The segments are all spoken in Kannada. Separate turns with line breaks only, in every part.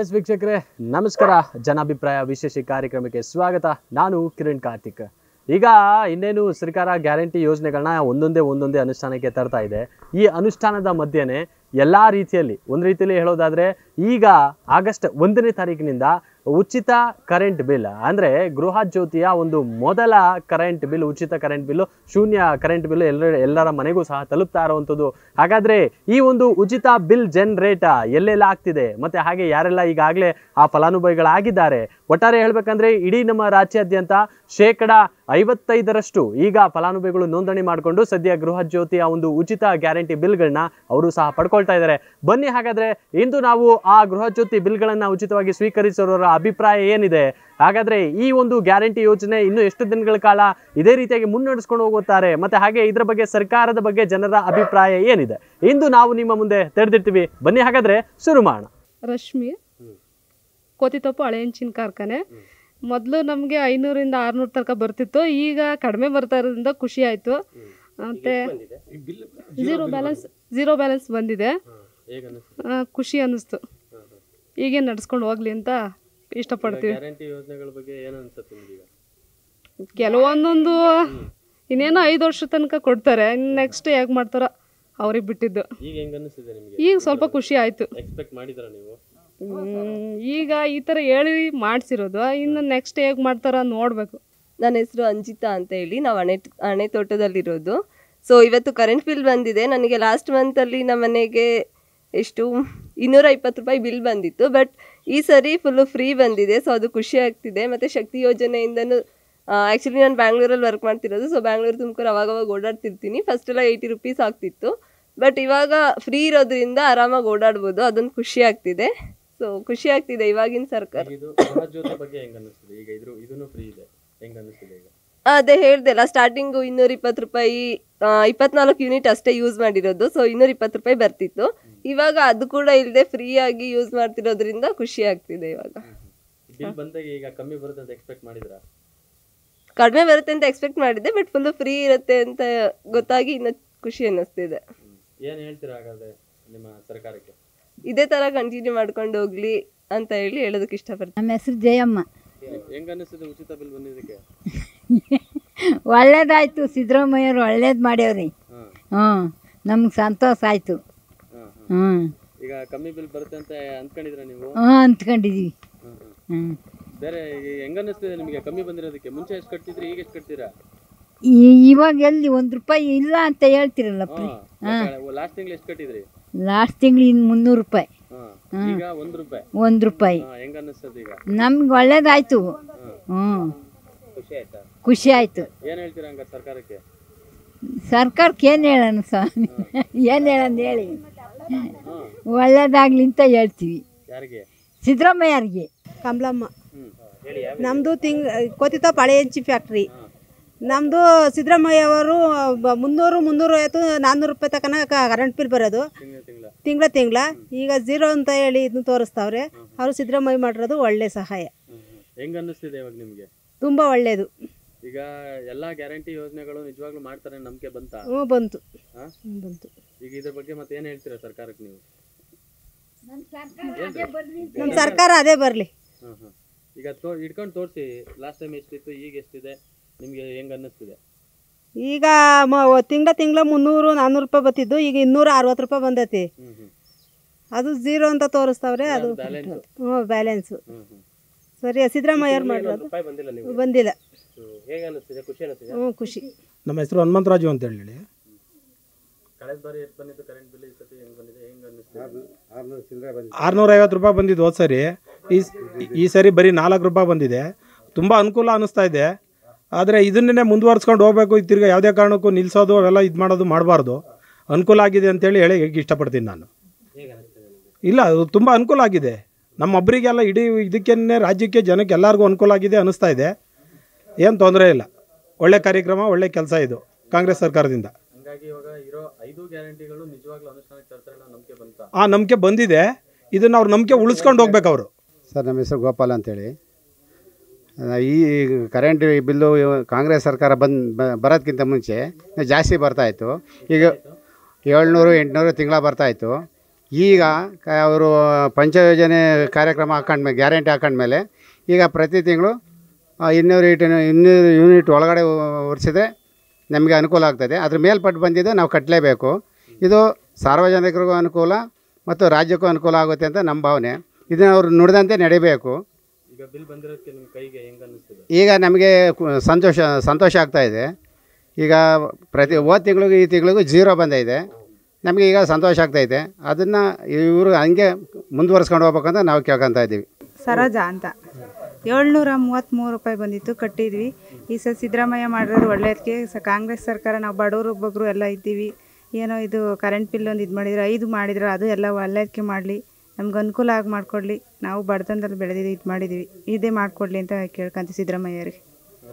ಎಸ್ ವೀಕ್ಷಕರೇ ನಮಸ್ಕಾರ ಜನಾಭಿಪ್ರಾಯ ವಿಶೇಷ ಕಾರ್ಯಕ್ರಮಕ್ಕೆ ಸ್ವಾಗತ ನಾನು ಕಿರಣ್ ಕಾರ್ತಿಕ್ ಈಗ ಇನ್ನೇನು ಸರ್ಕಾರ ಗ್ಯಾರಂಟಿ ಯೋಜನೆಗಳನ್ನ ಒಂದೊಂದೇ ಒಂದೊಂದೇ ಅನುಷ್ಠಾನಕ್ಕೆ ತರ್ತಾ ಇದೆ ಈ ಅನುಷ್ಠಾನದ ಮಧ್ಯೆನೆ ಎಲ್ಲ ರೀತಿಯಲ್ಲಿ ಒಂದು ರೀತಿಯಲ್ಲಿ ಹೇಳೋದಾದ್ರೆ ಈಗ ಆಗಸ್ಟ್ ಒಂದನೇ ತಾರೀಕಿನಿಂದ ಉಚಿತ ಕರೆಂಟ್ ಬಿಲ್ ಅಂದರೆ ಗೃಹ ಜ್ಯೋತಿಯ ಒಂದು ಮೊದಲ ಕರೆಂಟ್ ಬಿಲ್ ಉಚಿತ ಕರೆಂಟ್ ಬಿಲ್ಲು ಶೂನ್ಯ ಕರೆಂಟ್ ಬಿಲ್ ಎಲ್ಲರ ಎಲ್ಲರ ಮನೆಗೂ ಸಹ ತಲುಪ್ತಾ ಇರುವಂಥದ್ದು ಹಾಗಾದ್ರೆ ಈ ಒಂದು ಉಚಿತ ಬಿಲ್ ಜನರೇಟ್ ಎಲ್ಲೆಲ್ಲ ಆಗ್ತಿದೆ ಮತ್ತೆ ಹಾಗೆ ಯಾರೆಲ್ಲ ಈಗಾಗಲೇ ಆ ಫಲಾನುಭವಿಗಳಾಗಿದ್ದಾರೆ ಒಟ್ಟಾರೆ ಹೇಳ್ಬೇಕಂದ್ರೆ ಇಡೀ ನಮ್ಮ ರಾಜ್ಯಾದ್ಯಂತ ಶೇಕಡ ಐವತ್ತೈದರಷ್ಟು ಈಗ ಫಲಾನುಭವಿಗಳು ನೋಂದಣಿ ಮಾಡಿಕೊಂಡು ಸದ್ಯ ಗೃಹ ಜ್ಯೋತಿಯ ಒಂದು ಉಚಿತ ಗ್ಯಾರಂಟಿ ಬಿಲ್ಗಳನ್ನ ಅವರು ಸಹ ಪಡ್ಕೊಳ್ತಾ ಇದ್ದಾರೆ ಬನ್ನಿ ಹಾಗಾದ್ರೆ ಇಂದು ನಾವು ಆ ಗೃಹ ಜ್ಯೋತಿ ಬಿಲ್ಗಳನ್ನ ಉಚಿತವಾಗಿ ಸ್ವೀಕರಿಸಿರೋರ ಅಭಿಪ್ರಾಯ ಏನಿದೆ ಹಾಗಾದ್ರೆ ಈ ಒಂದು ಗ್ಯಾರಂಟಿ ಯೋಜನೆ ಇನ್ನು ಎಷ್ಟು ದಿನಗಳ ಕಾಲ ಇದೇ ರೀತಿಯಾಗಿ ಮುನ್ನಡೆಸ್ಕೊಂಡು ಹೋಗುತ್ತಾರೆ ಮತ್ತೆ ಹಾಗೆ ಇದ್ರ ಬಗ್ಗೆ ಸರ್ಕಾರದ ಬಗ್ಗೆ ಜನರ ಅಭಿಪ್ರಾಯ ಏನಿದೆ ಇಂದು ನಾವು ನಿಮ್ಮ ಮುಂದೆ ತೆರೆದಿರ್ತೀವಿ ಬನ್ನಿ ಹಾಗಾದ್ರೆ ಶುರು ಮಾಡೋಣ
ರಶ್ಮಿ ಕೋತಿತೊಪ್ಪು ಹಳೆ ಹೆಂಚಿನ ಕಾರ್ಖಾನೆ ಮೊದಲು ನಮಗೆ ಐನೂರಿಂದ ಆರುನೂರು ತನಕ ಬರ್ತಿತ್ತು ಈಗ ಕಡಿಮೆ ಬರ್ತಾ ಇರೋದ್ರಿಂದ ಖುಷಿ ಆಯಿತು ಮತ್ತು ಝೀರೋ ಬ್ಯಾಲೆನ್ಸ್ ಝೀರೋ ಬ್ಯಾಲೆನ್ಸ್ ಬಂದಿದೆ ಆ, ಖುಷಿ ಅನ್ನಿಸ್ತು ಹೀಗೆ ನಡ್ಸ್ಕೊಂಡು ಹೋಗ್ಲಿ ಅಂತ ಇಷ್ಟಪಡ್ತೀವಿ
ಗ್ಯಾರಂಟಿ ಯೋಜನೆಗಳ ಬಗ್ಗೆ ಏನು ಅನ್ಸುತ್ತೆ ನಿಮಗೆ
ಕೆಲವೊಂದೊಂದು ಇನ್ನೇನೋ ಐದು ವರ್ಷ ತನಕ ಕೊಡ್ತಾರೆ ನೆಕ್ಸ್ಟ್ ಹೇಗೆ ಮಾಡ್ತಾರೋ ಅವ್ರಿಗೆ ಬಿಟ್ಟಿದ್ದು
ಈಗ ಹೆಂಗ ಅನಿಸ್ತಿದೆ ನಿಮಗೆ
ಈಗ ಸ್ವಲ್ಪ ಖುಷಿ ಆಯಿತು
ಎಕ್ಸ್ಪೆಕ್ಟ್ ಮಾಡಿದ್ರ ನೀವು
ಹ್ಮ್, ಈಗ ಈ ಥರ ಹೇಳಿ ಮಾಡಿಸಿರೋದು ಇನ್ನು ನೆಕ್ಸ್ಟ್ ಹೇಗೆ ಮಾಡ್ತಾರ ನೋಡಬೇಕು
ನನ್ನ ಹೆಸರು ಅಂಜಿತಾ ಅಂತ ಹೇಳಿ ನಾವು ಅಣೆ ಅಣೆ ತೋಟದಲ್ಲಿರೋದು ಸೊ ಇವತ್ತು ಕರೆಂಟ್ ಬಿಲ್ ಬಂದಿದೆ ನನಗೆ ಲಾಸ್ಟ್ ಮಂತಲ್ಲಿ ನಮ್ಮ ಮನೆಗೆ ಎಷ್ಟು ಇನ್ನೂರ ಇಪ್ಪತ್ತು ರೂಪಾಯಿ ಬಿಲ್ ಬಂದಿತ್ತು ಬಟ್ ಈ ಸರಿ ಫುಲ್ಲು ಫ್ರೀ ಬಂದಿದೆ ಸೊ ಅದು ಖುಷಿ ಆಗ್ತಿದೆ ಮತ್ತು ಶಕ್ತಿ ಯೋಜನೆಯಿಂದನೂ ಆ್ಯಕ್ಚುಲಿ ನಾನು ಬ್ಯಾಂಗ್ಳೂರಲ್ಲಿ ವರ್ಕ್ ಮಾಡ್ತಿರೋದು ಸೊ ಬ್ಯಾಂಗ್ಳೂರು ತುಮಕೂರು ಅವಾಗವಾಗ ಓಡಾಡ್ತಿರ್ತೀನಿ ಫಸ್ಟ್ ಎಲ್ಲ ಏಯ್ಟಿ ರುಪೀಸ್ ಆಗ್ತಿತ್ತು ಬಟ್ ಇವಾಗ ಫ್ರೀ ಇರೋದ್ರಿಂದ ಆರಾಮಾಗಿ ಓಡಾಡ್ಬೋದು ಅದೊಂದು ಖುಷಿ ಆಗ್ತಿದೆ ಸೊ ಖುಷಿ ಆಗ್ತಿದೆ ಇವಾಗಿನ ಸರ್ಕಾರ
ಇದು ಗೃಹ ಜ್ಯೋತಿ ಬಗ್ಗೆ ಹೆಂಗ ಅನಿಸ್ತಿದೆ ಈಗ ಇದ್ರ ಇದನ್ನು ಫ್ರೀ ಇದೆ ಹೆಂಗ ಅನಿಸ್ತಿದೆ ಈಗ
ಅದೇ ಹೇಳ್ದೆಲ್ಲ ಸ್ಟಾರ್ಟಿಂಗು ಇನ್ನೂರ ಇಪ್ಪತ್ತು ರೂಪಾಯಿ ಇಪ್ಪತ್ನಾಲ್ಕು ಯೂನಿಟ್ ಅಷ್ಟೇ ಯೂಸ್ ಮಾಡಿರೋದು ಸೊ ಇನ್ನೂರ ಇಪ್ಪತ್ತು ರೂಪಾಯಿ ಬರ್ತಿತ್ತು ಇವಾಗ ಅದು ಕೂಡ ಇಲ್ಲದೆ ಫ್ರೀಯಾಗಿ ಯೂಸ್ ಮಾಡ್ತಿರೋದ್ರಿಂದ ಖುಷಿ ಆಗ್ತಿದೆ ಇವಾಗ
ಬಿಲ್ ಬಂದಾಗ ಈಗ ಕಮ್ಮಿ ಬರುತ್ತೆ ಅಂತ ಎಕ್ಸ್ಪೆಕ್ಟ್ ಮಾಡಿದ್ರ
ಕಡಿಮೆ ಬರುತ್ತೆ ಅಂತ ಎಕ್ಸ್ಪೆಕ್ಟ್ ಮಾಡಿದ್ದೆ ಬಟ್ ಫುಲ್ಲು ಫ್ರೀ ಇರುತ್ತೆ ಅಂತ ಗೊತ್ತಾಗಿ ಇನ್ನೂ ಖುಷಿ ಅನ್ನಿಸ್ತಿದೆ
ಏನ್ ಹೇಳ್ತೀರಾ ಹಾಗಾದ್ರೆ ನಿಮ್ಮ ಸರ್ಕಾರಕ್ಕೆ
ಇದೇ ಥರ ಕಂಟಿನ್ಯೂ ಮಾಡ್ಕೊಂಡು ಹೋಗ್ಲಿ ಅಂತ ಹೇಳಿ ಹೇಳೋದಕ್ಕೆ ಇಷ್ಟಪಡ್ತೀನಿ
ನಮ್ಮ ಹೆಸರು ಜಯಮ್ಮ
ಹೆಂಗ ಅನಿಸ್ತಿದೆ ಉಚಿತ ಬಿಲ್ ಬಂದಿದ್ದಕ್ಕೆ
ಒಳ್ಳೇದಾಯ್ತು ಸಿದ್ದರಾಮಯ್ಯವ್ರು ಒಳ್ಳೇದು ಮಾಡ್ಯವ್ರಿ
ಹಾ
ಹ್ಞೂ ನಮ್ಗೆ ಸಂತೋಷ ಆಯಿತು
ಹಾ ಹಾ
ಹ್ಞೂ
ಈಗ ಕಮ್ಮಿ ಬಿಲ್ ಬರುತ್ತೆ ಅಂತ ಅಂದ್ಕೊಂಡಿದ್ರ ನೀವು
ಹ್ಞೂ ಅಂದ್ಕೊಂಡಿದ್ದೀವಿ
ಹ್ಮ್, ಹ್ಮ್.
ಹ್ಞೂ
ಬೇರೆ ಈಗ ಹೆಂಗ ಅನಿಸ್ತಿದೆ ನಿಮಗೆ ಕಮ್ಮಿ ಬಂದಿರೋದಕ್ಕೆ ಮುಂಚೆ ಎಷ್ಟು ಕಟ್ತಿದ್ರಿ ಈಗ ಎಷ್ಟು ಕಟ್ತೀರಾ
ಇವಾಗ ಎಲ್ಲಿ ಒಂದು ರೂಪಾಯಿ ಇಲ್ಲ ಅಂತ ಹೇಳ್ತಿರಲ್ಲ ಪ್ರಿ
ಲಾಸ್ಟ್ ತಿಂಗಳು ಎಷ್ಟು ಕಟ್ಟಿದ್ರಿ
ಲಾಸ್ಟ್ ತಿಂಗಳು ಇನ್ನು ಮುನ್ನೂರು ರೂಪಾಯಿ
ಹಾ ಈಗ ಒಂದ್ ರೂಪಾಯಿ
ಒಂದು ರೂಪಾಯಿ
ಹಾ ಹೆಂಗ ಅನಿಸ್ತದೆ ಈಗ
ನಮ್ಗೆ ಒಳ್ಳೇದಾಯ್ತು ಹ್ಞೂ
ಖುಷಿ ಆಯ್ತಾ
ಖುಷಿ ಆಯಿತು
ಏನ್ ಹೇಳ್ತೀರಾ ಹಂಗ ಸರ್ಕಾರಕ್ಕೆ
ಸರ್ಕಾರಕ್ಕೆ ಏನು ಹೇಳೋಣ ಸ್ವಾಮಿ ಏನು ಹೇಳೋಣ ಹೇಳಿ ಒಳ್ಳೇದಾಗ್ಲಿ ಅಂತ ಹೇಳ್ತೀವಿ
ಯಾರಿಗೆ
ಸಿದ್ದರಾಮಯ್ಯರಿಗೆ
ಕಮಲಮ್ಮ
ಹ್ಮ್ ಹೇಳಿ ಯಾವ
ನಮ್ಮದು ತಿಂಗ್ ಕೋತಿತ ಪಳೆ ಹೆಂಚಿ ಫ್ಯಾಕ್ಟ್ರಿ ನಮ್ಮದು ಸಿದ್ದರಾಮಯ್ಯ ಅವರು ಬ- ಮುನ್ನೂರು ಮುನ್ನೂರು ಐವತ್ತು ನಾನ್ನೂರು ರೂಪಾಯಿ ತನಕ ಕರೆಂಟ್ ಬಿಲ್ ಬರೋದು
ತಿಂಗಳ ತಿಂಗಳ
ತಿಂಗಳ ತಿಂಗಳ ಈಗ ಝೀರೋ ಅಂತ ಹೇಳಿ ಇದನ್ನ ತೋರಿಸ್ತಾವ್ರೆ ಅವರು ಸಿದ್ದರಾಮಯ್ಯ ಮಾಡಿರೋದು ಒಳ್ಳೆ ಸಹಾಯ
ಹೆಂಗ ಅನ್ನಿಸ್ತಿದೆ ಇವಾಗ ನಿಮ್ಗೆ
ತುಂಬ ಒಳ್ಳೆಯದು
ಈಗ ಎಲ್ಲಾ ಗ್ಯಾರಂಟಿ ಯೋಜನೆಗಳು ನಿಜವಾಗ್ಲೂ ಮಾಡ್ತಾರೆ ನಂಬಿಕೆ ಬಂತ
ಹ್ಞೂ ಬಂತು
ಹಾ?
ಹ್ಞೂ ಬಂತು
ಈಗ ಇದ್ರ ಬಗ್ಗೆ ಮತ್ತೆ ಏನ್ ಹೇಳ್ತೀರಾ ಸರ್ಕಾರಕ್ಕೆ ನೀವು
ನಮ್ಮ ಸರ್ಕಾರ ಅದೇ ಬರಲಿ
ಹ್ಮ್ ಹ್ಮ್ ಈಗ ತೋ ಇಟ್ಕೊಂಡು ತೋರಿಸಿ ಲಾಸ್ಟ್ ಟೈಮ್ ಎಷ್ಟಿತ್ತು ಈಗ ಎಷ್ಟಿದೆ ನಿಮ್ಗೆ ಹೆಂಗ್ ಅನ್ನಿಸ್ತಿದೆ
ಈಗ ಮ ತಿಂಗಳ ತಿಂಗಳ ಮುನ್ನೂರು ನಾನ್ನೂರು ರೂಪಾಯಿ ಬರ್ತಿದ್ದು ಈಗ ಇನ್ನೂರ ಅರವತ್ತು ರೂಪಾಯಿ ಬಂದೈತಿ
ಹ್ಮ್ ಹ್ಮ್
ಅದು ಝೀರೋ ಅಂತ ತೋರಿಸ್ತಾವ್ರೆ ಅದು
ಬ್ಯಾಲೆನ್ಸ್
ಹ್ಞೂ ಬ್ಯಾಲೆನ್ಸು
ಹ್ಮ್ ಹ್ಮ್
ಸರಿ ಸಿದ್ದರಾಮಯ್ಯ ಅವ್ರು ಮಾಡಿರೋದು
ರೂಪಾಯಿ ಬಂದಿಲ್ಲ ನೀವು
ಬಂದಿಲ್ಲ
ಹೇಗೆ ಅನ್ನಿಸ್ತಿದೆ ಖುಷಿ ಅನ್ನಿಸ್ತಿದೆ
ಹ್ಞೂ ಖುಷಿ
ನಮ್ಮ ಹೆಸರು ಹನುಮಂತರಾಜು ಅಂತ ಹೇಳಿ
ಕಳೆದ ಬಾರಿ ಎಷ್ಟು ಬಂದಿತ್ತು ಕರೆಂಟ್ ಬಿಲ್ ಈ ಸತಿ ಹೆಂಗ್ ಬಂದಿದೆ ಹೆಂಗ್ ಅನ್ನಿಸ್ತಿದೆ
ಆರುನೂರ ಐವತ್ತು ರೂಪಾಯಿ ಬಂದಿದ್ದು ಹೋದ ಸರಿ ಈ ಈ ಸರಿ ಬರೀ ನಾಲ್ಕು ರೂಪಾಯಿ ಬಂದಿದೆ ತುಂಬ ಅನುಕೂಲ ಅನ್ನಿಸ್ತಾ ಇದೆ ಆದರೆ ಇದನ್ನೇ ಮುಂದುವರ್ಸ್ಕೊಂಡು ಹೋಗಬೇಕು ತಿರ್ಗಿ ಯಾವುದೇ ಕಾರಣಕ್ಕೂ ನಿಲ್ಲಿಸೋದು ಅವೆಲ್ಲ ಇದು ಮಾಡೋದು ಮಾಡಬಾರ್ದು ಅನುಕೂಲ ಆಗಿದೆ ಅಂತೇಳಿ ಹೇಳಿ ಇಷ್ಟಪಡ್ತೀನಿ ನಾನು ಇಲ್ಲ ಅದು ತುಂಬ ಅನುಕೂಲ ಆಗಿದೆ ನಮ್ಮೊಬ್ಬರಿಗೆಲ್ಲ ಇಡೀ ಇದಕ್ಕೇನೆ ರಾಜ್ಯಕ್ಕೆ ಜನಕ್ಕೆ ಎಲ್ಲರಿಗೂ ಅನುಕೂಲ ಆಗಿದೆ ಅನ್ನಿಸ್ತಾ ಇದೆ ಏನು ತೊಂದರೆ ಇಲ್ಲ ಒಳ್ಳೆ ಕಾರ್ಯಕ್ರಮ ಒಳ್ಳೆ ಕೆಲಸ ಇದು ಕಾಂಗ್ರೆಸ್ ಸರ್ಕಾರದಿಂದ
ಹಂಗಾಗಿ ಇವಾಗ ಇರೋ ಐದು ಗ್ಯಾರಂಟಿಗಳು ನಿಜವಾಗ್ಲೂ ಅನುಷ್ಠಾನಕ್ಕೆ ತರ್ತಾರೆ ಅನ್ನೋ ನಂಬಿಕೆ ಬಂತ
ಆ ನಂಬಿಕೆ ಬಂದಿದೆ ಇದನ್ನು ಅವ್ರ ನಂಬಿಕೆ ಉಳಿಸ್ಕೊಂಡು ಹೋಗ್ಬೇಕು ಅವರು
ಸರ್ ನಮ್ಮ ಹೆಸರು ಗೋಪಾಲ್ ಅಂತೇಳಿ ಆ, ಈ ಕರೆಂಟ್ ಬಿಲ್ಲು ಕಾಂಗ್ರೆಸ್ ಸರ್ಕಾರ ಬಂದು ಬರೋದಕ್ಕಿಂತ ಮುಂಚೆ ಜಾಸ್ತಿ ಬರ್ತಾಯಿತ್ತು ಈಗ ಏಳ್ನೂರು ಎಂಟುನೂರು ತಿಂಗಳ ಬರ್ತಾಯಿತ್ತು ಈಗ ಅವರು ಪಂಚಯೋಜನೆ ಕಾರ್ಯಕ್ರಮ ಹಾಕೊಂಡ್ಮೇಲೆ ಗ್ಯಾರಂಟಿ ಹಾಕೊಂಡ್ಮೇಲೆ ಈಗ ಪ್ರತಿ ತಿಂಗಳು ಇನ್ನೂರು ಯೂನಿಟ್ ಇನ್ನೂರು ಯೂನಿಟ್ ಒಳಗಡೆ ಒರೆಸಿದ್ರೆ ನಮಗೆ ಅನುಕೂಲ ಆಗ್ತದೆ ಅದ್ರ ಮೇಲ್ಪಟ್ಟು ಬಂದಿದ್ದು ನಾವು ಕಟ್ಟಲೇಬೇಕು ಇದು ಸಾರ್ವಜನಿಕರಿಗೂ ಅನುಕೂಲ ಮತ್ತು ರಾಜ್ಯಕ್ಕೂ ಅನುಕೂಲ ಆಗುತ್ತೆ ಅಂತ ನಮ್ಮ ಭಾವನೆ ಇದನ್ನು ಅವರು ನುಡಿದಂತೆ ನಡಿಬೇಕು
ಈಗ ಬಿಲ್ ಬಂದಿರೋದಕ್ಕೆ ನಿಮ್ಮ ಕೈಗೆ ಹೆಂಗೆ ಅನ್ನಿಸ್ತಿದೆ
ಈಗ ನಮಗೆ ಕು- ಸಂತೋಷ ಸಂತೋಷ ಆಗ್ತಾ ಇದೆ ಈಗ ಪ್ರತಿ ಹೋದ ತಿಂಗಳಿಗೂ ಈ ತಿಂಗಳಿಗೂ ಜೀರೋ ಬಂದೈತೆ ನಮಗೆ ಈಗ ಸಂತೋಷ ಆಗ್ತೈತೆ ಅದನ್ನು ಇವರು ಹಂಗೆ ಮುಂದುವರ್ಸ್ಕೊಂಡು ಹೋಗ್ಬೇಕಂತ ನಾವು ಕೇಳ್ಕೊತಾ ಇದ್ದೀವಿ
ಸರೋಜ ಅಂತ ಏಳ್ನೂರ ಮೂವತ್ತ್ಮೂರು ರೂಪಾಯಿ ಬಂದಿತ್ತು ಕಟ್ಟಿದ್ವಿ ಈ ಸಲ ಸಿದ್ದರಾಮಯ್ಯ ಮಾಡಿರೋದು ಒಳ್ಳೆಯದಕ್ಕೆ ಸ ಕಾಂಗ್ರೆಸ್ ಸರ್ಕಾರ ನಾವು ಬಡವರು ಬಗ್ಗರು ಎಲ್ಲ ಇದ್ದೀವಿ ಏನೋ ಇದು ಕರೆಂಟ್ ಬಿಲ್ ಒಂದು ಇದು ಮಾಡಿದ್ರು ಐದು ಮಾಡಿದ್ರು ಅದು ಎಲ್ಲ ಒಳ್ಳೆಯದಕ್ಕೆ ಮಾಡಲಿ ನಮ್ಗೆ ಅನುಕೂಲ ಆಗಿ ಮಾಡಿಕೊಡ್ಲಿ ನಾವು ಬಡತನದಲ್ಲಿ ಬೆಳೆದಿದ್ದು ಇದು ಮಾಡಿದ್ದೀವಿ ಇದೇ ಮಾಡಿಕೊಡ್ಲಿ ಅಂತ ಕೇಳ್ಕೊಂತೀವಿ ಸಿದ್ದರಾಮಯ್ಯರಿಗೆ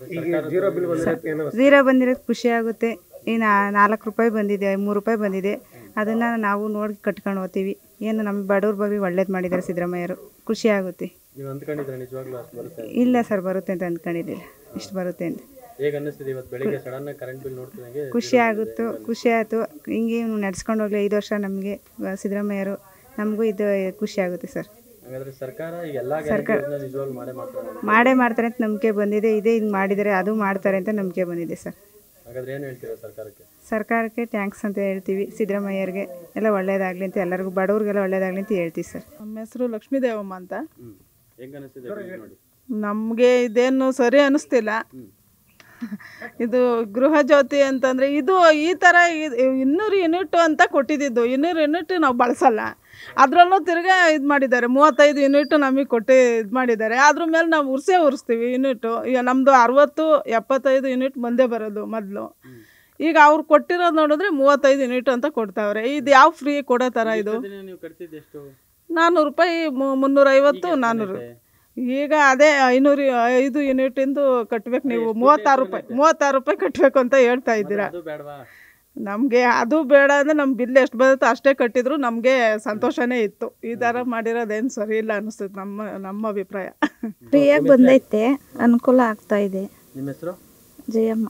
ಝೀರೋ ಬಂದಿರೋದು ಖುಷಿ ಆಗುತ್ತೆ ಈ ನಾ- ನಾಲ್ಕು ರೂಪಾಯಿ ಬಂದಿದೆ ಮೂರು ರೂಪಾಯಿ ಬಂದಿದೆ ಅದನ್ನು ನಾವು ನೋಡಿ ಕಟ್ಕೊಂಡು ಹೋಗ್ತೀವಿ ಏನು ನಮ್ಮ ಬಡವ್ರ ಬಗ್ಗೆ ಒಳ್ಳೇದು ಮಾಡಿದ್ದಾರೆ ಸಿದ್ದರಾಮಯ್ಯರು ಖುಷಿ ಆಗುತ್ತೆ
ನೀವು ಅಂದ್ಕೊಂಡಿದ್ರೆ ನಿಜವಾಗ್ಲೂ ಅಷ್ಟು ಬರುತ್ತೆ ಅಂತ?
ಇಲ್ಲ ಸರ್ ಬರುತ್ತೆ ಅಂತ ಅಂದ್ಕೊಂಡಿದ್ದಿಲ್ಲ ಇಷ್ಟು ಬರುತ್ತೆ ಅಂತ
ಹೇಗೆ ಅನ್ನಿಸ್ತಿದೆ ಇವತ್ತು ಬೆಳಿಗ್ಗೆ ಸಡನ್ ಕರೆಂಟ್ ಬಿಲ್ ನೋಡ್ತಿದಂಗೆ
ಖುಷಿ ಆಗುತ್ತು ಖುಷಿ ಆಯಿತು ಹಿಂಗೆ ನಡ್ಸ್ಕೊಂಡು ಹೋಗ್ಲಿ ಐದು ವರ್ಷ ನಮಗೆ ಸಿದ್ದರಾಮಯ್ಯರು ನಮಗೂ ಇದು ಖುಷಿ ಆಗುತ್ತೆ ಸರ್
ಹಾಗಾದ್ರೆ ಸರ್ಕಾರ ಈಗ ಎಲ್ಲಾ ಗ್ಯಾರಂಟಿ ನಿಜವಾಗ್ಲೂ ಮಾಡೇ ಮಾಡ್ತಾರೆ
ಮಾಡೇ ಮಾಡ್ತಾರೆ ಅಂತ ನಂಬಿಕೆ ಬಂದಿದೆ ಇದೇ ಹಿಂಗೆ ಮಾಡಿದರೆ ಅದು ಮಾಡ್ತಾರೆ ಅಂತ ನಂಬಿಕೆ ಬಂದಿದೆ ಸರ್
ಹಾಗಾದ್ರೆ ಏನು ಹೇಳ್ತೀರಾ ಸರ್ಕಾರಕ್ಕೆ
ಸರ್ಕಾರಕ್ಕೆ ಥ್ಯಾಂಕ್ಸ್ ಅಂತ ಹೇಳ್ತೀವಿ ಸಿದ್ದರಾಮಯ್ಯರಿಗೆ ಎಲ್ಲ ಒಳ್ಳೇದಾಗಲಿ ಅಂತ ಎಲ್ಲರಿಗೂ ಬಡವ್ರಿಗೆಲ್ಲ ಒಳ್ಳೇದಾಗಲಿ ಅಂತ ಹೇಳ್ತೀವಿ ಸರ್
ನಮ್ಮ ಹೆಸರು ಲಕ್ಷ್ಮೀದೇವಮ್ಮ ಅಂತ
ಹ್ಮ್ ಹೆಂಗ್ ಅನ್ನಿಸ್ತಿದೆ bill ನೋಡಿ
ನಮಗೆ ಇದೇನು ಸರಿ ಅನಿಸ್ತಿಲ್ಲ ಇದು ಗೃಹ ಜ್ಯೋತಿ ಅಂತಂದರೆ ಇದು ಈ ಥರ ಇ- ಇನ್ನೂರು ಯೂನಿಟ್ ಅಂತ ಕೊಟ್ಟಿದ್ದು ಇನ್ನೂರು ಯೂನಿಟ್ ನಾವು ಬಳಸಲ್ಲ ಅದರಲ್ಲೂ ತಿರ್ಗಾ ಇದು ಮಾಡಿದ್ದಾರೆ ಮೂವತ್ತೈದು ಯೂನಿಟ್ ನಮಗೆ ಕೊಟ್ಟು ಇದು ಮಾಡಿದ್ದಾರೆ ಅದ್ರ ಮೇಲೆ ನಾವು ಉರ್ಸೇ ಉರಿಸ್ತೀವಿ ಯೂನಿಟು ಈಗ ನಮ್ಮದು ಅರವತ್ತು ಎಪ್ಪತ್ತೈದು ಯೂನಿಟ್ ಮುಂದೆ ಬರೋದು ಮೊದಲು ಈಗ ಅವ್ರು ಕೊಟ್ಟಿರೋದು ನೋಡಿದ್ರೆ ಮೂವತ್ತೈದು ಯೂನಿಟ್ ಅಂತ ಕೊಡ್ತಾವ್ರೆ ಇದು ಯಾವ ಫ್ರೀ ಕೊಡೋ ಥರ ಇದು
ದಿನ ನೀವು ಕಟ್ತಿದ್ದು ಎಷ್ಟು
ನಾನ್ನೂರು ರೂಪಾಯಿ ಮು- ಮುನ್ನೂರೈವತ್ತು ನಾನ್ನೂರು ಈಗ ಅದೇ ಐನೂರು ಐದು ಯೂನಿಟಿಂದು ಕಟ್ಬೇಕು ನೀವು ಮೂವತ್ತಾರು ರೂಪಾಯಿ ಮೂವತ್ತಾರು ರೂಪಾಯಿ ಕಟ್ಟಬೇಕು ಅಂತ ಹೇಳ್ತಾ ಇದ್ದೀರಾ
ಅದು ಬೇಡವಾ
ನಮಗೆ ಅದು ಬೇಡ ಅಂದರೆ ನಮ್ಮ ಬಿಲ್ ಎಷ್ಟು ಬರುತ್ತೋ ಅಷ್ಟೇ ಕಟ್ಟಿದ್ರು ನಮಗೆ ಸಂತೋಷನೇ ಇತ್ತು ಈ ಥರ ಮಾಡಿರೋದೇನು ಸರಿ ಇಲ್ಲ ಅನಿಸ್ತದೆ ನಮ್ಮ ನಮ್ಮ ಅಭಿಪ್ರಾಯ
ಫ್ರೀಯಾಗಿ ಬಂದೈತೆ ಅನುಕೂಲ ಆಗ್ತಾ ಇದೆ
ನಿಮ್ಮ ಹೆಸರು
ಜಯಮ್ಮ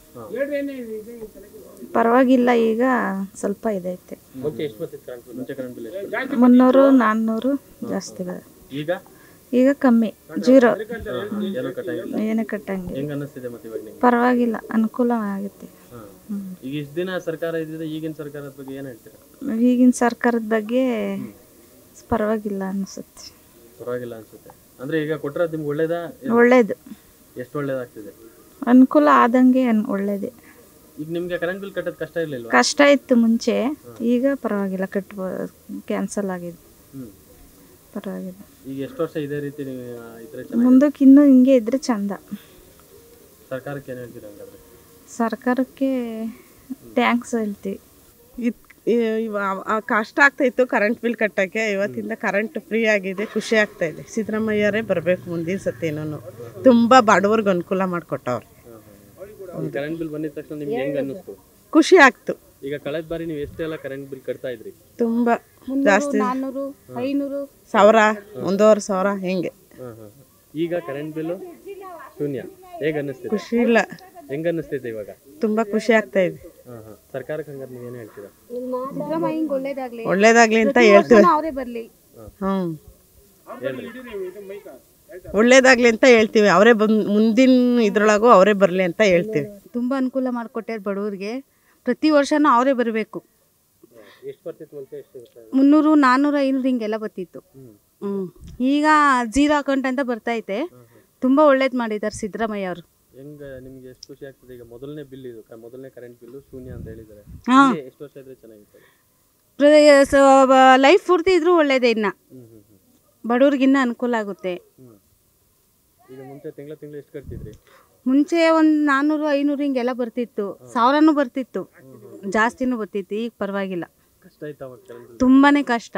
ಪರವಾಗಿಲ್ಲ ಈಗ ಸ್ವಲ್ಪ ಇದೈತೆ
ಮುಂಚೆ ಎಷ್ಟು ಬರ್ತಿತ್ತು ಕರೆಂಟ್ ಬಿಲ್ ಮುಂಚೆ ಕರೆಂಟ್ ಬಿಲ್ ಎಷ್ಟು
ಮುನ್ನೂರು ನಾನ್ನೂರು ಜಾಸ್ತಿ ಬರುತ್ತೆ
ಈಗ
ಈಗ ಕಮ್ಮಿ ಜೀರೋ
ಏನೋ ಕಟ್ಟಾಗಿಲ್ಲ
ಏನು ಕಟ್ಟಂಗೆ
ಹೆಂಗ್ ಅನ್ನಿಸ್ತಿದೆ ಮತ್ತೆ ಇವಾಗ ನಿಮ್ಗೆ
ಪರವಾಗಿಲ್ಲ ಅನುಕೂಲ ಆಗುತ್ತೆ
ಹಾ. ಈಗ ಇಷ್ಟ ದಿನ ಸರ್ಕಾರ ಇದ್ದಿದೆ ಈಗಿನ ಸರ್ಕಾರದ ಬಗ್ಗೆ ಏನ್ ಹೇಳ್ತೀರಾ
ಈಗಿನ ಸರ್ಕಾರದ ಬಗ್ಗೆ ಪರವಾಗಿಲ್ಲ ಅನಿಸುತ್ತೆ
ಪರವಾಗಿಲ್ಲ ಅನ್ಸುತ್ತೆ ಅಂದ್ರೆ ಈಗ ಕೊಟ್ಟರೆ ನಿಮ್ಗೆ ಒಳ್ಳೇದಾ
ಒಳ್ಳೇದು
ಎಷ್ಟು ಒಳ್ಳೇದಾಗ್ತಿದೆ
ಅನುಕೂಲ ಆದಂಗೆ ಅನ್- ಒಳ್ಳೇದೇ
ಈಗ ನಿಮ್ಗೆ ಕರೆಂಟ್ ಬಿಲ್ ಕಟ್ಟೋದು ಕಷ್ಟ ಇರ್ಲಿಲ್ವಾ
ಕಷ್ಟ ಇತ್ತು ಮುಂಚೆ ಈಗ ಪರವಾಗಿಲ್ಲ ಕಟ್ಬೋ ಕ್ಯಾನ್ಸಲ್ ಆಗಿದೆ
ಹ್ಮ್
ಪರವಾಗಿಲ್ಲ
ಈಗ ಎಷ್ಟು ವರ್ಷ ಇದೇ ರೀತಿ ನೀವು ಆ, ಇದ್ರೆ ಚೆನ್ನಾಗಿ
ಮುಂದಕ್ಕೆ ಇನ್ನೂ ಹಿಂಗೆ ಇದ್ರೆ ಚಂದ
ಸರ್ಕಾರಕ್ಕೆ ಏನ್ ಹೇಳ್ತೀರಾ ಹಂಗಾದ್ರೆ
ಸರ್ಕಾರಕ್ಕೆ ಟ್ಯಾಂಕ್ಸ್ ಹೇಳ್ತೀವಿ
ಇದ್ ಇವ- ಆ ಕಷ್ಟ ಆಗ್ತಾ ಇತ್ತು ಕರೆಂಟ್ ಬಿಲ್ ಕಟ್ಟೋಕ್ಕೆ ಇವತ್ತಿಂದ ಕರೆಂಟ್ ಫ್ರೀ ಆಗಿದೆ ಖುಷಿ ಆಗ್ತಾ ಇದೆ ಸಿದ್ದರಾಮಯ್ಯರೇ ಬರಬೇಕು ಮುಂದಿನ ಸತಿನೂ ತುಂಬ ಬಡವ್ರಿಗೆ ಅನುಕೂಲ ಮಾಡಿಕೊಟ್ಟವ್ರೆ
ಕರೆಂಟ್ ಬಿಲ್ ಬಂದಿದ ತಕ್ಷಣ ನಿಮ್ಗೆ ಹೆಂಗ್ ಅನ್ನಿಸ್ತು
ಖುಷಿ ಆಗ್ತು
ಈಗ ಕಳೆದ ಬಾರಿ ನೀವು ಎಷ್ಟೆಲ್ಲ ಕರೆಂಟ್ ಬಿಲ್ ಕಟ್ತಾ ಇದ್ರಿ
ತುಂಬ ಜಾಸ್ತಿ
ನಾನ್ನೂರು ಐನೂರು
ಸಾವಿರ ಒಂದೂವರೆ ಸಾವಿರ ಹಿಂಗೆ
ಹಾ, ಹಾ, ಹಾ. ಈಗ ಕರೆಂಟ್ ಬಿಲ್ಲು ಶೂನ್ಯ ಹೇಗೆ ಅನ್ನಿಸ್ತಿದೆ
ಖುಷಿ ಇಲ್ಲ
ಹೆಂಗ್ ಅನ್ನಿಸ್ತೈತೆ ಇವಾಗ
ತುಂಬ ಖುಷಿ ಆಗ್ತಾ ಇದೆ
ಹಾ ಹಾ ಸರ್ಕಾರಕ್ಕೆ ಹಂಗಾರೆ ನೀವು ಏನು ಹೇಳ್ತೀರಾ
ಸಿದ್ದರಾಮಯ್ಯಂಗ್ ಒಳ್ಳೇದಾಗ್ಲಿ
ಒಳ್ಳೇದಾಗ್ಲಿ ಅಂತ ಹೇಳ್ತೀವಿ
ಅವರೇ ಬರ್ಲಿ
ಹ್ಞೂ
ಹೇಳ್ರಿ
ಒಳ್ಳೇದಾಗ್ಲಿ ಅಂತ ಹೇಳ್ತೀವಿ ಅವರೇ ಬಂದು ಮುಂದಿನ ಇದ್ರೊಳಗೂ ಅವರೇ ಬರಲಿ ಅಂತ ಹೇಳ್ತೀವಿ
ತುಂಬ ಅನುಕೂಲ ಮಾಡಿಕೊಟ್ಟಾರೆ ಬಡವ್ರಿಗೆ ಪ್ರತಿ ವರ್ಷನೂ ಅವರೇ ಬರಬೇಕು
ಎಷ್ಟು ಬರ್ತಿತ್ತು ಮುಂಚೆ ಎಷ್ಟು ಇರುತ್ತೆ
ಮುನ್ನೂರು ನಾನ್ನೂರು ಐನೂರು ಹಿಂಗೆಲ್ಲ ಬರ್ತಿತ್ತು ಹ್ಞೂ ಈಗ ಜೀರೋ ಅಕೌಂಟ್ ಅಂತ ಬರ್ತೈತೆ ತುಂಬ ಒಳ್ಳೇದು ಮಾಡಿದ್ದಾರೆ ಸಿದ್ದರಾಮಯ್ಯ ಅವರು
ಹೆಂಗ ನಿಮ್ಗೆ ಎಷ್ಟು ಖುಷಿ ಆಗ್ತದೆ ಈಗ ಮೊದಲನೇ ಬಿಲ್ ಇದು ಕ- ಮೊದಲನೇ ಕರೆಂಟ್ ಬಿಲ್ಲು ಶೂನ್ಯ ಅಂತ ಹೇಳಿದ್ದಾರೆ
ಹಾ.
ಹಿಂಗೆ ಎಷ್ಟು ವರ್ಷ ಇದ್ರೆ ಚೆನ್ನಾಗಿತ್ತು
ಲೈಫ್ ಪೂರ್ತಿ ಇದ್ರೂ ಒಳ್ಳೇದೇ ಇನ್ನು
ಹ್ಮ್ ಹ್ಮ್ ಹ್ಮ್
ಬಡವ್ರಿಗೆ ಇನ್ನೂ ಅನುಕೂಲ ಆಗುತ್ತೆ
ಹ್ಮ್ ಈಗ ಮುಂಚೆ ತಿಂಗಳ ತಿಂಗಳು ಎಷ್ಟು ಕಟ್ತಿದ್ರಿ
ಮುಂಚೆ ಒಂದು ನಾನ್ನೂರು ಐನೂರು ಹಿಂಗೆಲ್ಲ ಬರ್ತಿತ್ತು ಸಾವಿರನೂ ಬರ್ತಿತ್ತು ಜಾಸ್ತಿನೂ ಬರ್ತಿತ್ತು ಈಗ ಪರವಾಗಿಲ್ಲ
ಕಷ್ಟ ಆಯ್ತು ಅವಾಗ ಕರೆಂಟ್ ಬಿಲ್
ತುಂಬಾ ಕಷ್ಟ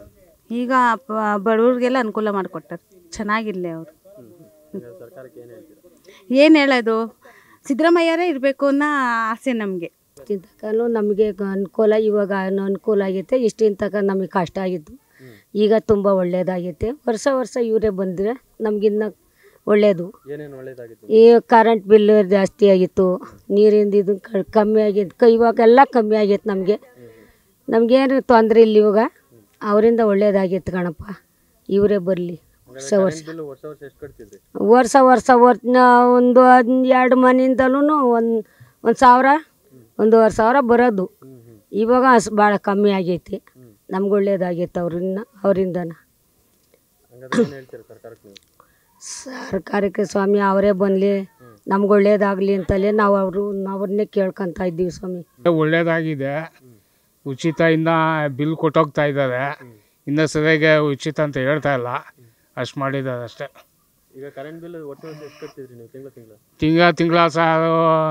ಈಗ ಪ- ಬಡವ್ರಿಗೆಲ್ಲ ಅನುಕೂಲ ಮಾಡಿಕೊಟ್ಟಾರೆ ಚೆನ್ನಾಗಿರಲಿ ಅವರು
ಈಗ ಸರ್ಕಾರಕ್ಕೆ ಏನು ಹೇಳ್ತೀರಾ
ಏನು ಹೇಳೋದು ಸಿದ್ದರಾಮಯ್ಯರೇ ಇರಬೇಕು ಅನ್ನೋ ಆಸೆ ನಮಗೆ
ತನಕ ನಮಗೆ ಅನುಕೂಲ ಇವಾಗ ಅನುಕೂಲ ಆಗೈತೆ ಇಷ್ಟಿನ ತನಕ ನಮಗೆ ಕಷ್ಟ ಆಗಿತ್ತು ಈಗ ತುಂಬ ಒಳ್ಳೇದಾಗೈತೆ ವರ್ಷ ವರ್ಷ ಇವರೇ ಬಂದರೆ ನಮಗಿನ್ನ ಒಳ್ಳೆಯದು
ಏನೇನು ಒಳ್ಳೇದಾಗಿತ್ತು
ಈ ಕರೆಂಟ್ ಬಿಲ್ ಜಾಸ್ತಿ ಆಗಿತ್ತು ನೀರಿಂದ ಇದು ಕ- ಕಮ್ಮಿ ಆಗೈತೆ ಕ- ಇವಾಗೆಲ್ಲ ಕಮ್ಮಿ ಆಗೈತೆ ನಮಗೆ ನಮಗೇನು ತೊಂದರೆ ಇಲ್ಲ ಇವಾಗ ಅವರಿಂದ ಒಳ್ಳೇದಾಗಿತ್ತು ಕಣಪ್ಪ ಇವರೇ ಬರಲಿ ವರ್ಷ ವರ್ಷ
ಬಿಲ್ ವರ್ಷ ವರ್ಷ ಎಷ್ಟು ಕಟ್ತಿದ್ರಿ
ವರ್ಷ ವರ್ಷ ವರ್ಷ ಒಂದು ಹದ್- ಎರಡು ಮನೆಯಿಂದಲೂ ಒಂದು ಒಂದು ಸಾವಿರ ಒಂದೂವರೆ ಸಾವಿರ ಬರೋದು ಇವಾಗ ಅಷ್ಟು ಭಾಳ ಕಮ್ಮಿ ಆಗೈತಿ ನಮ್ಗೆ ಒಳ್ಳೇದಾಗೈತೆ ಅವ್ರಿಂದ ಅವರಿಂದನ
ಹಂಗಾದ್ರೆ ಏನು ಹೇಳ್ತೀರಾ ಸರ್ಕಾರಕ್ಕೆ ನೀವು
ಸರ್ಕಾರಕ್ಕೆ ಸ್ವಾಮಿ ಅವರೇ ಬನ್ನಲಿ ನಮ್ಗೆ ಒಳ್ಳೇದಾಗಲಿ ಅಂತಲೇ ನಾವು ಅವರು ಅವ್ರನ್ನೇ ಕೇಳ್ಕೊತಾ ಇದ್ದೀವಿ ಸ್ವಾಮಿ
ಒಳ್ಳೇದಾಗಿದೆ ಉಚಿತ ಇನ್ನ ಬಿಲ್ ಕೊಟ್ಟೋಗ್ತಾ ಇದ್ದಾರೆ ಇನ್ನು ಸರಿಯಾಗಿ ಉಚಿತ ಅಂತ ಹೇಳ್ತಾ ಇಲ್ಲ ಅಷ್ಟು ಮಾಡಿದ್ದಾರೆ ಅಷ್ಟೇ
ಈಗ ಕರೆಂಟ್ ಬಿಲ್ ವರ್ಷ ವರ್ಷ ಎಷ್ಟು ಕಟ್ತಿದ್ರಿ ನೀವು ತಿಂಗಳ ತಿಂಗಳ
ತಿಂಗಳ ತಿಂಗಳ ಸಾರು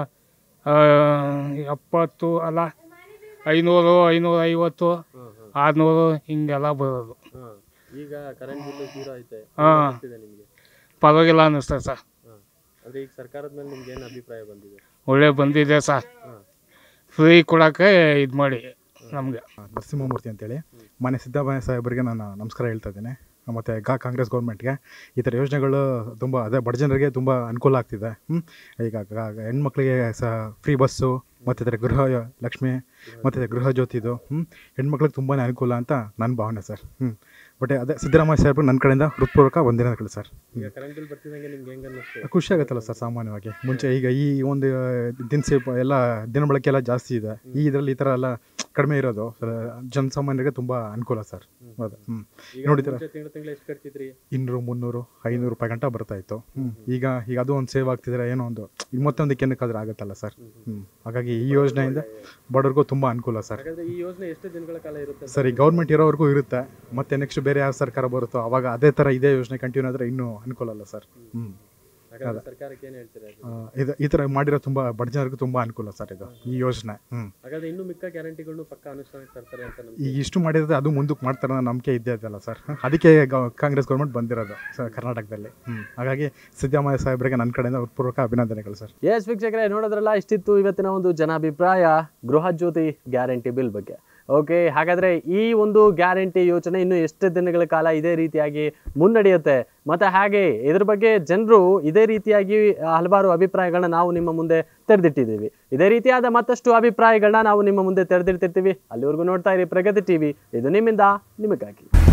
ಎಪ್ಪತ್ತು ಅಲ್ಲ ಐನೂರು ಐನೂರ ಐವತ್ತು ಆರುನೂರು ಹಿಂಗೆಲ್ಲ ಬರೋದು
ಹಾಂ ಈಗ ಕರೆಂಟ್ ಬಿಲ್ ಜೀರೋ ಐತೆ
ಹಾಂ
ಆಗ್ತಿದೆ ನಿಮಗೆ
ಪರವಾಗಿಲ್ಲ ಅನ್ನಿಸ್ತದೆ ಸರ್
ಹಾಂ ಅಂದರೆ ಈಗ ಸರ್ಕಾರದ ಮೇಲೆ ನಿಮ್ಗೆ ಏನು ಅಭಿಪ್ರಾಯ ಬಂದಿದೆ
ಒಳ್ಳೆ ಬಂದಿದೆ ಸರ್
ಹಾಂ
ಫ್ರೀ ಕೊಡೋಕ್ಕೆ ಇದು ಮಾಡಿ ನಮಗೆ
ನರಸಿಂಹಮೂರ್ತಿ ಅಂತೇಳಿ ಮನೆ ಸಿದ್ದರಾಮಯ್ಯ ಸಾಹೇಬರಿಗೆ ನಾನು ನಮಸ್ಕಾರ ಹೇಳ್ತಾ ಇದ್ದೇನೆ ಮತ್ತು ಗಾ ಕಾಂಗ್ರೆಸ್ ಗೌರ್ಮೆಂಟ್ಗೆ ಈ ಥರ ಯೋಜನೆಗಳು ತುಂಬ ಅದೇ ಬಡ ಜನರಿಗೆ ತುಂಬ ಅನುಕೂಲ ಆಗ್ತಿದೆ ಹ್ಮ್? ಈಗ ಗ- ಗ- ಹೆಣ್ಮಕ್ಳಿಗೆ ಸಹ ಫ್ರೀ ಬಸ್ಸು ಮತ್ತು ಇದರ ಗೃಹ ಲಕ್ಷ್ಮಿ ಮತ್ತು ಗೃಹ ಜ್ಯೋತಿದು ಹ್ಞೂ ಹೆಣ್ಮಕ್ಳಿಗೆ ತುಂಬಾ ಅನುಕೂಲ ಅಂತ ನನ್ನ ಭಾವನೆ ಸರ್ ಹ್ಞೂ ಬಟ್ ಅದೇ ಸಿದ್ದರಾಮಯ್ಯ ಸಾಹೇಬ್ರು ನನ್ನ ಕಡೆಯಿಂದ ಹೃತ್ಪೂರ್ವಕ ವಂದನೆಗಳು ಸರ್
ಈಗ ಕರೆಂಟ್ ಬಿಲ್ ಬರ್ತಿದ್ದಂಗೆ ನಿಮ್ಗೆ ಹೆಂಗೆ ಅನ್ನಿಸ್ತು
ಖುಷಿ ಆಗುತ್ತಲ್ಲ ಸರ್ ಸಾಮಾನ್ಯವಾಗಿ ಮುಂಚೆ ಈಗ ಈ ಒಂದು ದಿನಸಿ ಪ- ಎಲ್ಲ ದಿನಬಳಕೆ ಎಲ್ಲ ಜಾಸ್ತಿ ಇದೆ ಈ ಇದರಲ್ಲಿ ಈ ಥರ ಎಲ್ಲ ಕಡಿಮೆ ಇರೋದು ಸರ್ ಜನಸಾಮಾನ್ಯರಿಗೆ ತುಂಬ ಅನುಕೂಲ ಸರ್ ಹೌದು ಹ್ಞೂ
ಈಗ
ನೋಡಿದ್ರೆ
ಮುಂಚೆ ತಿಂಗಳ ತಿಂಗಳ ಎಷ್ಟು ಕಟ್ತಿದ್ರಿ
ಇನ್ನೂರು ಮುನ್ನೂರು ಐನೂರು ರೂಪಾಯಿ ಗಂಟ ಬರ್ತಾ ಇತ್ತು ಹ್ಮ್. ಈಗ ಈಗ ಅದು ಒಂದು ಸೇವ್ ಆಗ್ತಿದ್ರೆ ಏನೋ ಒಂದು ಈಗ ಮತ್ತೊಂದಕ್ಕೆ ಏನಕ್ಕಾದ್ರೂ ಆಗುತ್ತಲ್ಲ ಸರ್ ಹ್ಞೂ ಹಾಗಾಗಿ ಈ ಯೋಜನೆಯಿಂದ ಬಡವ್ರಿಗೂ ತುಂಬ ಅನುಕೂಲ ಸರ್
ಹಾಗಾದ್ರೆ ಈ ಯೋಜನೆ ಎಷ್ಟು ದಿನಗಳ ಕಾಲ ಇರುತ್ತೆ ಅಂತ
ಸರ್ ಈ ಗೌರ್ಮೆಂಟ್ ಇರೋವರೆಗೂ ಇರುತ್ತೆ ಮತ್ತೆ ನೆಕ್ಸ್ಟ್ ಬೇರೆ ಯಾವ ಸರ್ಕಾರ ಬರುತ್ತೋ ಅವಾಗ ಅದೇ ಥರ ಇದೇ ಯೋಜನೆ ಕಂಟಿನ್ಯೂ ಆದರೆ ಇನ್ನೂ ಅನುಕೂಲ ಅಲ್ಲ ಸರ್ ಹ್ಞೂ
ಹಾಗಾದ್ರೆ ಸರ್ಕಾರಕ್ಕೆ ಏನು ಹೇಳ್ತೀರಾ ಇದು?
ಇದು ಈ ಥರ ಮಾಡಿರೋ ತುಂಬ ಬಡ ಜನರಿಗೂ ತುಂಬ ಅನುಕೂಲ ಸರ್ ಇದು ಈ ಯೋಜನೆ ಹ್ಞೂ
ಹಾಗಾದ್ರೆ ಇನ್ನು ಮಿಕ್ಕ ಗ್ಯಾರಂಟಿಗಳನ್ನು ಪಕ್ಕ ಅನುಷ್ಠಾನಕ್ಕೆ ತರ್ತಾರೆ ಅಂತ ನಮ್ಗೆ
ಈಗ ಇಷ್ಟು ಮಾಡಿದ್ರೆ ಅದು ಮುಂದಕ್ಕೆ ಮಾಡ್ತಾರೆ ಅನ್ನೋ ನಂಬಿಕೆ ಇದ್ದೇ ಇದೆಯಲ್ಲ ಸರ್ ಅದಕ್ಕೆ ಗೌ- ಕಾಂಗ್ರೆಸ್ ಗೌರ್ಮೆಂಟ್ ಬಂದಿರೋದು ಸರ್ ಕರ್ನಾಟಕದಲ್ಲಿ ಹ್ಞೂ ಹಾಗಾಗಿ ಸಿದ್ದರಾಮಯ್ಯ ಸಾಹೇಬರಿಗೆ ನನ್ನ ಕಡೆಯಿಂದ ಹೃತ್ಪೂರ್ವಕ ಅಭಿನಂದನೆಗಳು ಸರ್
ಎಸ್ ವೀಕ್ಷಕರೇ ನೋಡಿದ್ರಲ್ಲ ಇಷ್ಟಿತ್ತು ಇವತ್ತಿನ ಒಂದು ಜನಾಭಿಪ್ರಾಯ ಗೃಹ ಜ್ಯೋತಿ ಗ್ಯಾರಂಟಿ ಬಿಲ್ ಬಗ್ಗೆ ಓಕೆ ಹಾಗಾದ್ರೆ ಈ ಒಂದು ಗ್ಯಾರಂಟಿ ಯೋಜನೆ ಇನ್ನು ಎಷ್ಟು ದಿನಗಳ ಕಾಲ ಇದೇ ರೀತಿಯಾಗಿ ಮುನ್ನಡೆಯುತ್ತೆ ಮತ್ತೆ ಹಾಗೆ ಇದ್ರ ಬಗ್ಗೆ ಜನರು ಇದೇ ರೀತಿಯಾಗಿ ಹಲವಾರು ಅಭಿಪ್ರಾಯಗಳನ್ನ ನಾವು ನಿಮ್ಮ ಮುಂದೆ ತೆರೆದಿಟ್ಟಿದ್ದೀವಿ ಇದೇ ರೀತಿಯಾದ ಮತ್ತಷ್ಟು ಅಭಿಪ್ರಾಯಗಳನ್ನ ನಾವು ನಿಮ್ಮ ಮುಂದೆ ತೆರೆದಿಡ್ತಿರ್ತೀವಿ ಅಲ್ಲಿವರೆಗೂ ನೋಡ್ತಾ ಇರಿ ಪ್ರಗತಿ ಟಿವಿ ಇದು ನಿಮ್ಮಿಂದ ನಿಮಗಾಗಿ